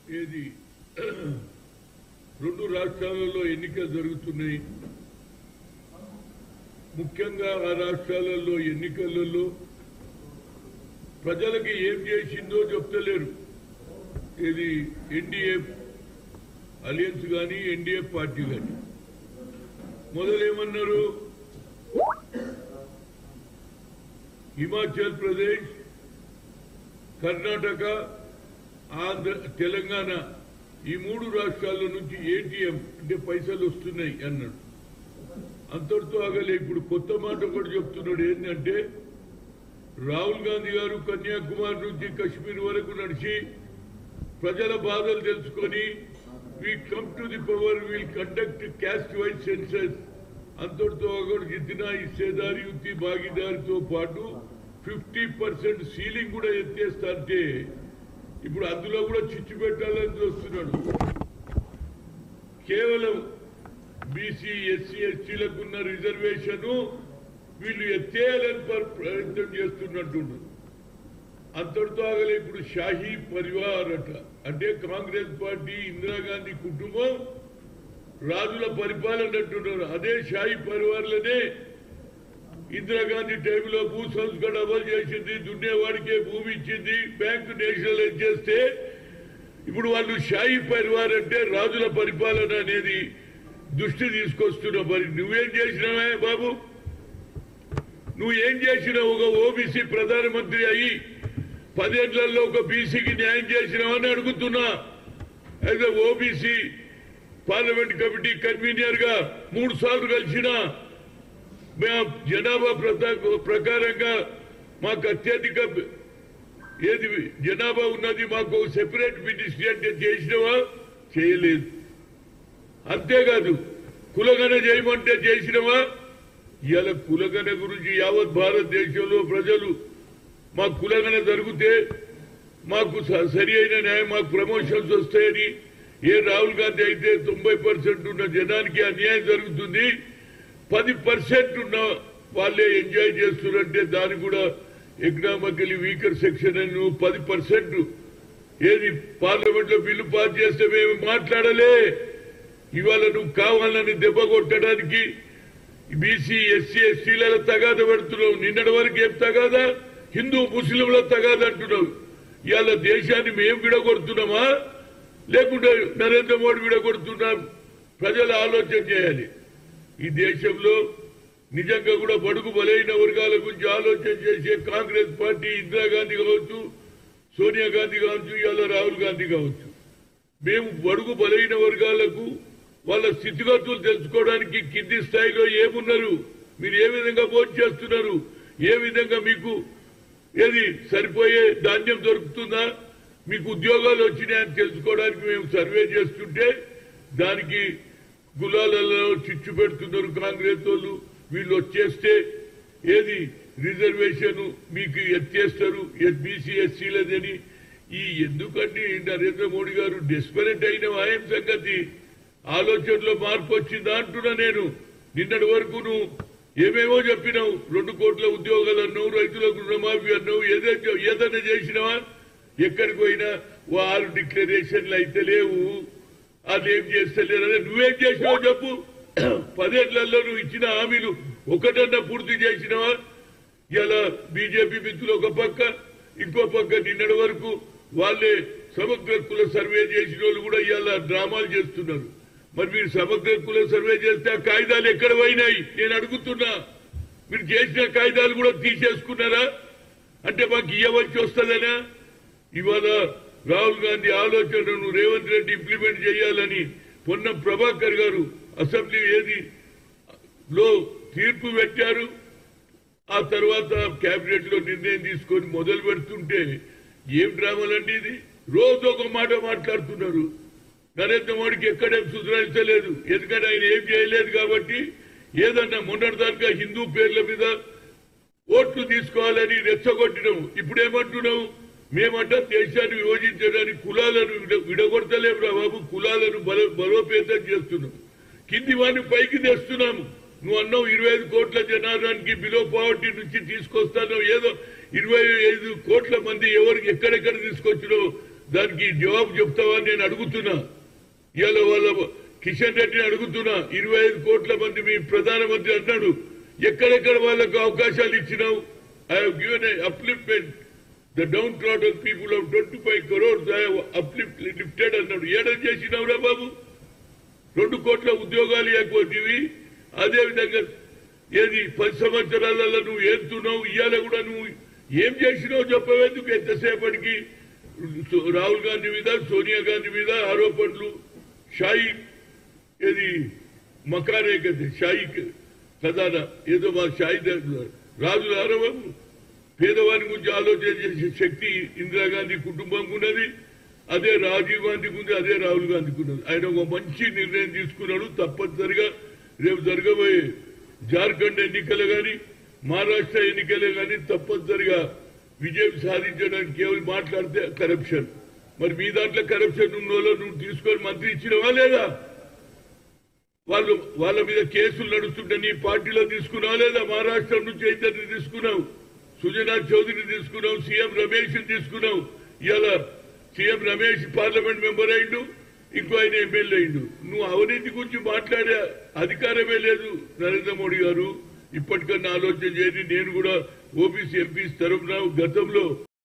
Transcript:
ఏది రెండు రాష్ట్రాలలో ఎన్నికలు జరుగుతున్నాయి ముఖ్యంగా ఆ రాష్ట్రాలలో ఎన్నికలలో ప్రజలకి ఏం చేసిందో చెప్తలేరు ఇది ఎన్డీఏ అలియన్స్ కానీ ఎన్డీఏ పార్టీ కానీ మొదలేమన్నారు హిమాచల్ ప్రదేశ్ కర్ణాటక ఆంధ్ర తెలంగాణ ఈ మూడు రాష్ట్రాల నుంచి ఏటీఎం అంటే పైసలు వస్తున్నాయి అన్నాడు అంతటితో ఆగలే ఇప్పుడు కొత్త మాట ఒకటి చెప్తున్నాడు ఏంటంటే రాహుల్ గాంధీ గారు కన్యాకుమారి నుంచి కశ్మీర్ వరకు నడిచి ప్రజల బాధలు తెలుసుకొని we come to the power will conduct caste wise census అంతటితో ఒకటి జిద్దిన ఇచ్చేదారి యుక్తి భాగీదారితో పాటు ఫిఫ్టీ పర్సెంట్ సీలింగ్ కూడా ఎత్తేస్తా అంటే ఇప్పుడు అందులో కూడా చిచ్చు పెట్టాలని చూస్తున్నాడు కేవలం బీసీ ఎస్సీ ఎస్టీలకు ఉన్న రిజర్వేషన్ వీళ్ళు ఎత్తేయాలని పర్- ప్రయత్నం చేస్తున్నట్టుండు అంతటితో ఆగలే ఇప్పుడు షాహీ పరివార్ అట అంటే కాంగ్రెస్ పార్టీ ఇందిరాగాంధీ కుటుంబం రాజుల పరిపాలన అంటున్నారు అదే షాహీ పరివార్లనే ఇందిరాగాంధీ టైంలో భూ సంస్కరణ అమలు చేసింది దున్నేవాడికే భూమి ఇచ్చింది బ్యాంకు నేషనలైజ్ చేస్తే ఇప్పుడు వాళ్ళు షాహీ పరివార్ అంటే రాజుల పరిపాలన అనేది దృష్టి తీసుకొస్తున్నావు మరి నువ్వేం చేసినావే బాబు నువ్వు ఏం చేసినావు ఒక ఓబీసీ ప్రధానమంత్రి అయ్యి పదేళ్లలో ఒక బీసీకి న్యాయం చేసినావని అడుగుతున్నా అయితే ఓబీసీ పార్లమెంట్ కమిటీ కన్వీనర్ గా మూడు సార్లు కలిసిన మేము జనాభా ప్రతా- ప్రకారంగా మాకు అత్యధిక ఏది జనాభా ఉన్నది మాకు సెపరేట్ మినిస్ట్రీ అంటే చేసినవా చేయలేదు అంతేకాదు కులగన చేయమంటే చేసినవా ఇవాళ కులగన గురించి యావత్ భారతదేశంలో ప్రజలు మా కులగన జరిగితే మాకు స- సరి అయిన న్యాయం మాకు ప్రమోషన్స్ వస్తాయని ఏ రాహుల్ గాంధీ అయితే తొంభై పర్సెంట్ ఉన్న జనానికి అన్యాయం జరుగుతుంది పది పర్సెంట్ ఉన్న వాళ్ళే ఎంజాయ్ చేస్తున్నారంటే దాని కూడా ఎకనామికలీ వీకర్ సెక్షన్ అని నువ్వు పది పర్సెంట్ ఏది పార్లమెంట్ లో బిల్లు పాస్ చేస్తే మేము మాట్లాడలే ఇవాళ నువ్వు కావాలని దెబ్బ కొట్టడానికి బీసీ ఎస్సీ ఎస్టీల తగాద పెడుతున్నావు నిన్నటి వరకు ఏం తగాదా హిందూ ముస్లింల తగాద అంటున్నావు ఇవాళ దేశాన్ని మేము విడగొడుతున్నామా లేకుంటే నరేంద్ర మోడీ విడగొడుతున్నాం ప్రజలు ఆలోచన చేయాలి ఈ దేశంలో నిజంగా కూడా బడుగు బలైన వర్గాల గురించి ఆలోచన చేసే కాంగ్రెస్ పార్టీ ఇందిరాగాంధీ కావచ్చు సోనియా గాంధీ కావచ్చు ఇవాళ రాహుల్ గాంధీ కావచ్చు మేము బడుగు బలైన వర్గాలకు వాళ్ళ స్థితిగతులు తెలుసుకోవడానికి కింది స్థాయిలో ఏమున్నారు మీరు ఏ విధంగా భోజనం చేస్తున్నారు ఏ విధంగా మీకు ఏది సరిపోయే ధాన్యం దొరుకుతుందా మీకు ఉద్యోగాలు వచ్చినాయని తెలుసుకోవడానికి మేము సర్వే చేస్తుంటే దానికి గులాలలో చిచ్చు పెడుతున్నారు కాంగ్రెస్ వాళ్ళు వీళ్ళు వచ్చేస్తే ఏది రిజర్వేషన్ మీకు ఎత్తేస్తారు బీసీ ఎస్సీలదని ఈ ఎందుకంటే నరేంద్ర మోడీ గారు డెస్పరెట్ అయిన ఆయన సంగతి ఆలోచనలో మార్పు వచ్చిందా అంటున్నా నేను నిన్నటి వరకు నువ్వు ఏమేమో చెప్పినావు రెండు కోట్ల ఉద్యోగాలు అన్నావు రైతులకు రుణమాఫీ అన్నావు ఏదైతే ఏదైనా చేసినావా ఎక్కడికి పోయినా ఓ ఆరు డిక్లరేషన్లు అయితే లేవు అదేం చేస్తలేరు అదే నువ్వేం చేసినావు చెప్పు పదేళ్లలో నువ్వు ఇచ్చిన హామీలు ఒకటన్నా పూర్తి చేసినావా ఇలా బీజేపీ మిత్రులు ఒక పక్క ఇంకో పక్క నిన్నటి వరకు వాళ్ళే సమగ్ర కుల సర్వే చేసిన వాళ్ళు కూడా ఇవాళ డ్రామాలు చేస్తున్నారు మరి మీరు సమగ్ర కుల సర్వే చేస్తే ఆ కాగితాలు ఎక్కడ పోయినాయి నేను అడుగుతున్నా మీరు చేసిన కాగితాలు కూడా తీసేసుకున్నారా అంటే మాకు ఇవ్వవలసి వస్తుందనా ఇవాళ రాహుల్ గాంధీ ఆలోచనను రేవంత్ రెడ్డి ఇంప్లిమెంట్ చేయాలని పొన్నం ప్రభాకర్ గారు అసెంబ్లీ ఏది లో తీర్పు పెట్టారు ఆ తర్వాత కేబినెట్ లో నిర్ణయం తీసుకొని మొదలు పెడుతుంటే ఏం డ్రామాలండి ఇది రోజు ఒక మాట మాట్లాడుతున్నారు నరేంద్ర మోడీకి ఎక్కడేం సుధరించలేదు ఎందుకంటే ఆయన ఏం చేయలేదు కాబట్టి ఏదన్నా మొన్నటిదాకా హిందూ పేర్ల మీద ఓట్లు తీసుకోవాలని రెచ్చగొట్టినాము ఇప్పుడేమంటున్నాము మేమంట దేశాన్ని విభజించడానికి కులాలను విడ- విడగొడతలేము రా బాబు కులాలను బల బలోపేతం చేస్తున్నాం కింది వాడిని పైకి తెస్తున్నాము నువ్వు అన్నావు ఇరవై ఐదు కోట్ల జనాభానికి బిలో పావర్టీ నుంచి తీసుకొస్తాను ఏదో ఇరవై ఐదు కోట్ల మంది ఎవరికి ఎక్కడెక్కడ తీసుకొచ్చినావు దానికి జవాబు చెప్తావా అని నేను అడుగుతున్నా ఇవాళ వాళ్ళ కిషన్ రెడ్డిని అడుగుతున్నా ఇరవై ఐదు కోట్ల మంది మీ ప్రధానమంత్రి అన్నాడు ఎక్కడెక్కడ వాళ్ళకు అవకాశాలు ఇచ్చినావు I have given upliftment the downtrodden people of twenty five crores I uplift lifted అన్నాడు ఏడం చేసినావురా బాబు రెండు కోట్ల ఉద్యోగాలు ఇవ్వకపోతేవి అదే విధంగా ఏది పది సంవత్సరాలలో నువ్వు ఏరుతున్నావు ఇవాళ కూడా నువ్వు ఏం చేసినావు చెప్పవేందుకు ఎంతసేపటికి రాహుల్ గాంధీ మీద సోనియా గాంధీ మీద ఆరోపణలు షాయి ఏది మకానే కదా షాయి ఖజానా ఏదో మా షాయి ద- రాజుల ఆరోపణ పేదవారి గురించి ఆలోచన చేసే శక్తి ఇందిరాగాంధీ కుటుంబంకు ఉన్నది అదే రాజీవ్ గాంధీకి ఉంది అదే రాహుల్ గాంధీకి ఉన్నది ఆయన ఒక మంచి నిర్ణయం తీసుకున్నాడు తప్పనిసరిగా రేపు జరగబోయే జార్ఖండ్ ఎన్నికలు గాని మహారాష్ట్ర ఎన్నికలే గాని తప్పనిసరిగా విజయం సాధించడానికి కేవలం మాట్లాడితే కరప్షన్ మరి మీ దాంట్లో కరప్షన్ ఉన్న వాళ్ళు నువ్వు తీసుకొని మంత్రి ఇచ్చినవా లేదా వాళ్ళు వాళ్ళ మీద కేసులు నడుస్తుంటే నీ పార్టీలో తీసుకున్నావు లేదా మహారాష్ట్ర నుంచి ఇద్దరిని తీసుకున్నావు సుజనా చౌదరిని తీసుకున్నావు సీఎం రమేష్ తీసుకున్నావు ఇవాళ సీఎం రమేష్ పార్లమెంట్ మెంబర్ అయిండు ఇంకో ఆయన ఎమ్మెల్యే అయిండు నువ్వు అవినీతి గురించి మాట్లాడే అధికారమే లేదు నరేంద్ర మోడీ గారు ఇప్పటికన్నా ఆలోచన చేయండి నేను కూడా ఓబీసీ ఎంపీ తరఫున గతంలో